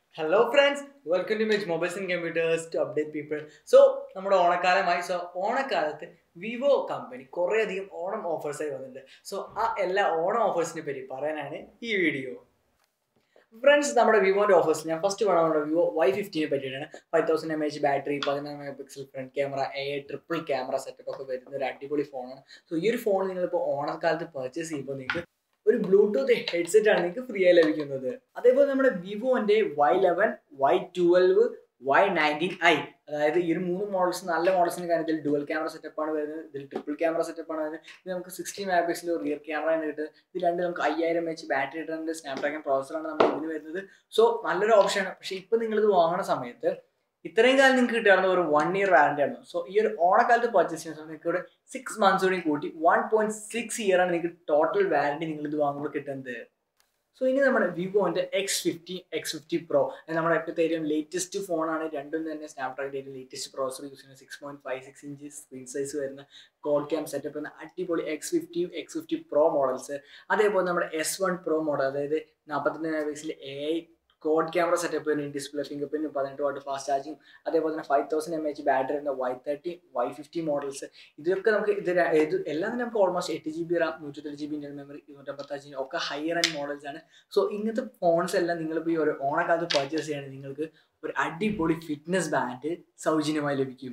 hello friends welcome to mech mobiles and computers to update people so നമ്മുടെ ഓണക്കാലമായി so ഓണക്കാലത്ത് Vivo company കുറേയധികം ഓണം ഓഫേഴ്സായി വന്നിട്ടുണ്ട് സോ ആ എല്ലാ ഓണം ഓഫേഴ്സിനെ പറ്റി പറയാനാണ് ഈ വീഡിയോ ഫ്രണ്ട്സ് നമ്മുടെ വിവോന്റെ ഓഫേഴ്സ് ഞാൻ ഫസ്റ്റ് വേണം നമ്മുടെ വിവോ വൈ ഫിഫ്റ്റീനെ പറ്റിയിട്ടാണ് five thousand M H battery പതിനാറ് megapixel front camera a triple camera setup ഒക്കെ വരുന്ന ഒരു അടിപൊളി ഫോണാണ് സോ ഈ ഒരു ഫോൺ നിങ്ങളിപ്പോൾ ഓണക്കാലത്ത് പർച്ചേസ് ചെയ്യുമ്പോൾ നിങ്ങൾക്ക് ഒരു ബ്ലൂടൂത്ത് ഹെഡ്സെറ്റ് ആണ് നിങ്ങൾക്ക് ഫ്രീ ആയി ലഭിക്കുന്നത് അതേപോലെ നമ്മുടെ വിവോന്റെ Y eleven Y twelve Y nineteen I അതായത് ഈ ഒരു മൂന്ന് മോഡൽസ് നല്ല മോഡൽസിന്റെ കാര്യത്തിൽ ഡുവൽ ക്യാമറ സെറ്റപ്പ് ആണ് വരുന്നത് ഇതിൽ ട്രിപ്പിൾ ക്യാമറ സെറ്റപ്പ് ആണ് വരുന്നത് ഇത് നമുക്ക് sixty megapixel rear camera ആണ് കിട്ടുന്നത് ഇത് രണ്ട് നമുക്ക് അയ്യായിരം എച്ച് ബാറ്ററി കിട്ടുന്നുണ്ട് സ്നാപ്ഡ്രാഗൺ പ്രോസറാണ് നമ്മൾ ഇതിന് വരുന്നത് സോ നല്ലൊരു ഓപ്ഷനാണ് പക്ഷേ ഇപ്പം നിങ്ങളിത് വാങ്ങുന്ന സമയത്ത് ഇത്രയും കാലം നിങ്ങൾക്ക് കിട്ടുകയാണെന്ന് ഒരു വൺ ഇയർ വാറണ്ടി ആണ് സോ ഈ ഒരു ഓണക്കാലത്ത് പർച്ചേസ് ചെയ്യുന്ന സമയത്ത് നിങ്ങൾക്ക് ഇവിടെ സിക്സ് മന്ത്സ് കൂടി കൂട്ടി വൺ പോയിന്റ് സിക്സ് ഇയർ ആണ് നിങ്ങൾക്ക് ടോട്ടൽ വാറണ്ടി നിങ്ങൾ ഇത് വാങ്ങുമ്പോൾ കിട്ടുന്നത് സോ ഇനി നമ്മുടെ വിവോന്റെ X fifty X fifty pro നമ്മുടെ ഇപ്പോഴത്തെ ഏറ്റവും ലേറ്റസ്റ്റ് ഫോണാണ് രണ്ടും തന്നെ സ്നാപ്ഡ്രാഗൺ ലേറ്റസ്റ്റ് പ്രോസർ യൂസ് ചെയ്യുന്ന six point five six inch screen size വരുന്ന കോഡ് ക്യാം സെറ്റപ്പ് എന്ന അടിപൊളി X fifty X fifty pro models അതേപോലെ നമ്മുടെ എസ് വൺ പ്രോ മോഡൽ അതായത് നാൽപ്പത്തിരണ്ട് megapixel A I quad camera setup വരുന്ന display fingerprint പതിനെട്ട് വാട്ട് ഫാസ്റ്റ് ചാർജിങ് അതേപോലെ തന്നെ five thousand M H battery വരുന്ന Y thirty Y fifty models ഇതൊക്കെ നമുക്ക് ഇത് ര- ഇത് എല്ലാം തന്നെ നമുക്ക് ഓൾമോസ്റ്റ് എട്ട് ജി ബി റാം നൂറ്റൊരു ജി ബി ഇന്റർ മെമ്മറി ഇരുന്നൂറ്റമ്പത്തഞ്ച് ജി ഒക്കെ ഹയർ ആൻഡ് മോഡൽസ് ആണ് സോ ഇങ്ങനത്തെ ഫോൺസ് എല്ലാം നിങ്ങളിപ്പോൾ ഈ ഒരു ഓണക്കാലത്ത് പർച്ചേസ് ചെയ്യുകയാണെങ്കിൽ നിങ്ങൾക്ക് ഒരു അടിപൊളി ഫിറ്റ്നസ് ബാൻഡ് സൗജന്യമായി ലഭിക്കും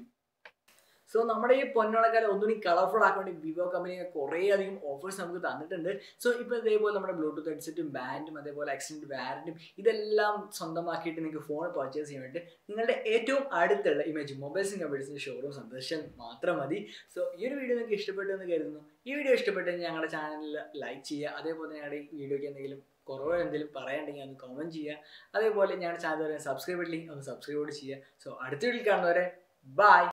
സോ നമ്മുടെ ഈ പൊന്നോണക്കാലം ഒന്നുകൂടി കളർഫുൾ ആക്കാൻ വേണ്ടി വിവോ കമ്പനി കുറേ അധികം ഓഫേഴ്സ് നമുക്ക് തന്നിട്ടുണ്ട് സോ ഇപ്പോൾ ഇതേപോലെ നമ്മുടെ ബ്ലൂടൂത്ത് ഹെഡ്സെറ്റും ബാൻഡും അതേപോലെ എക്സ്റ്റൻഡ് വാറൻറ്റും ഇതെല്ലാം സ്വന്തമാക്കിയിട്ട് നിങ്ങൾക്ക് ഫോൺ പർച്ചേസ് ചെയ്യാൻ വേണ്ടി നിങ്ങളുടെ ഏറ്റവും അടുത്തുള്ള ഇമേജ് മൊബൈൽസും കമ്പ്യൂട്ടേഴ്സിൻ്റെ ഷോറൂം സന്ദർശിച്ചാൽ മാത്രം മതി സോ ഈ ഒരു വീഡിയോ നിങ്ങൾക്ക് ഇഷ്ടപ്പെട്ടു എന്ന് കരുതുന്നു ഈ വീഡിയോ ഇഷ്ടപ്പെട്ടെങ്കിൽ ഞങ്ങളുടെ ചാനലിൽ ലൈക്ക് ചെയ്യുക അതേപോലെ ഞങ്ങളുടെ ഈ വീഡിയോയ്ക്ക് എന്തെങ്കിലും കുറവ് എന്തെങ്കിലും പറയാനുണ്ടെങ്കിൽ ഒന്ന് കമൻറ്റ് ചെയ്യുക അതേപോലെ ഞങ്ങളുടെ ചാനൽ സബ്സ്ക്രൈബ് ഇല്ലെങ്കിൽ ഒന്ന് സബ്സ്ക്രൈബ് കൂടി ചെയ്യുക സോ അടുത്ത വീട്ടിൽ കാണുന്നവരെ ബൈ